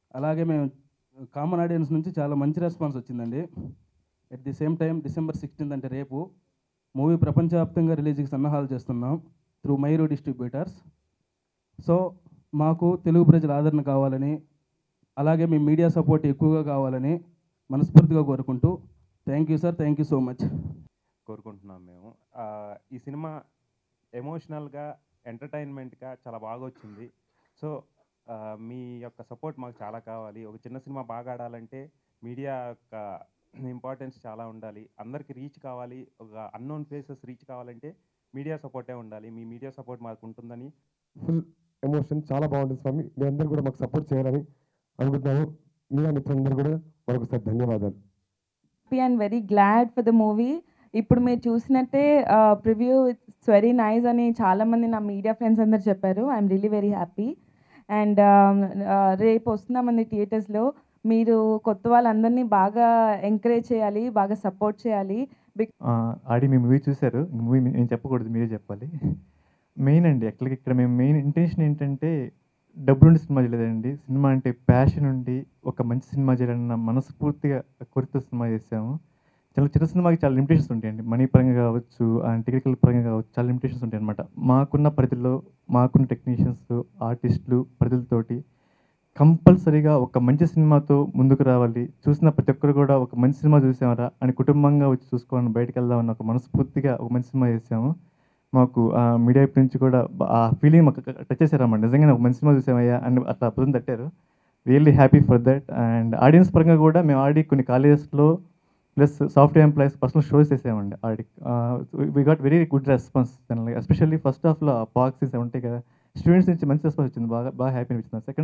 అలాగే మేము common audience నుంచి చాలా మంచి రెస్పాన్స్ వచ్చిందండి at the same time December sixteenth అంటే రేపు మూవీ ప్రపంచవ్యాప్తంగా రిలీజ్కి సన్నాహాలు చేస్తున్నాం త్రూ మైరో డిస్ట్రిబ్యూటర్స్ సో మాకు తెలుగు ప్రజల ఆదరణ కావాలని అలాగే మీ మీడియా సపోర్ట్ ఎక్కువగా కావాలని మనస్ఫూర్తిగా కోరుకుంటూ thank you sir thank you so much కోరుకుంటున్నాం మేము ఆ, ఈ సినిమా ఎమోషనల్గా ఎంటర్టైన్మెంట్గా చాలా బాగా వచ్చింది సో ఆ, మీ యొక్క సపోర్ట్ మాకు చాలా కావాలి ఒక చిన్న సినిమా బాగా ఆడాలంటే మీడియా యొక్క ఇంపార్టెన్స్ చాలా ఉండాలి అందరికి రీచ్ కావాలి ఒక అన్నోన్ ఫేసెస్ రీచ్ కావాలంటే మీడియా సపోర్టే ఉండాలి మీ మీడియా సపోర్ట్ మాకు ఉంటుందని ఫుల్ ఎమోషన్ చాలా బాగుంటుంది స్వామి మీ అందరూ కూడా మాకు సపోర్ట్ చేయాలని అనుకుంటున్నాము మీడియా మిత్రులందరూ కూడా మరొకసారి ధన్యవాదాలు happy and very glad for the movie ఇప్పుడు మీరు చూసినట్టే ప్రివ్యూ ఇట్స్ వెరీ నైస్ అని చాలామంది నా మీడియా ఫ్రెండ్స్ అందరు చెప్పారు I'm really very happy and రేపు వస్తున్నామంది థియేటర్స్లో మీరు కొత్త వాళ్ళందరినీ బాగా ఎంకరేజ్ చేయాలి బాగా సపోర్ట్ చేయాలి ఆ, ఆడి మీ మూవీ చూశారు మూవీ నేను చెప్పకూడదు మీరే చెప్పాలి మెయిన్ అండి యాక్చువల్గా ఇక్కడ మేము మెయిన్ ఇంటెన్షన్ ఏంటంటే డబ్బు నుండి సినిమా చేయలేదండి సినిమా అంటే ప్యాషన్ ఉండి ఒక మంచి సినిమా చేయాలన్న మనస్ఫూర్తిగా కోరికతో సినిమా చేసాము చాలా చిన్న సినిమాకి చాలా లిమిటేషన్స్ ఉంటాయండి మనీ పరంగా కావచ్చు అండ్ టెక్నికల్ పరంగా కావచ్చు చాలా లిమిటేషన్స్ ఉంటాయి అనమాట మాకున్న పరిధిలో మాకున్న టెక్నీషియన్స్ ఆర్టిస్టులు పరిధులతోటి కంపల్సరీగా ఒక మంచి సినిమాతో ముందుకు రావాలి చూసిన ప్రతి ఒక్కరు కూడా ఒక మంచి సినిమా చూసామరా అని కుటుంబంగా వచ్చి చూసుకోవాలని బయటకు వెళ్దామని ఒక మనస్ఫూర్తిగా ఒక మంచి సినిమా చేసాము మాకు ఆ మీడియా వైపు నుంచి కూడా బా- ఆ ఫీలింగ్ మాకు టచ్ చేశారన్నమాట నిజంగానే ఒక మంచి సినిమా చూసామయ్యా అని అట్లా అద్భుతం తట్టారు really happy for that and audience పరంగా కూడా మేము ఆడి కొన్ని కాలేజెస్లో plus software employees personal shows చేసామండి ఆడి we got very good response especially first హాఫ్లో పాక్సీస్ ఉంటాయి కదా స్టూడెంట్స్ నుంచి మంచి రెస్పాన్స్ వచ్చింది బాగా బాగా హ్యాపీ అనిపించింది సెకండ్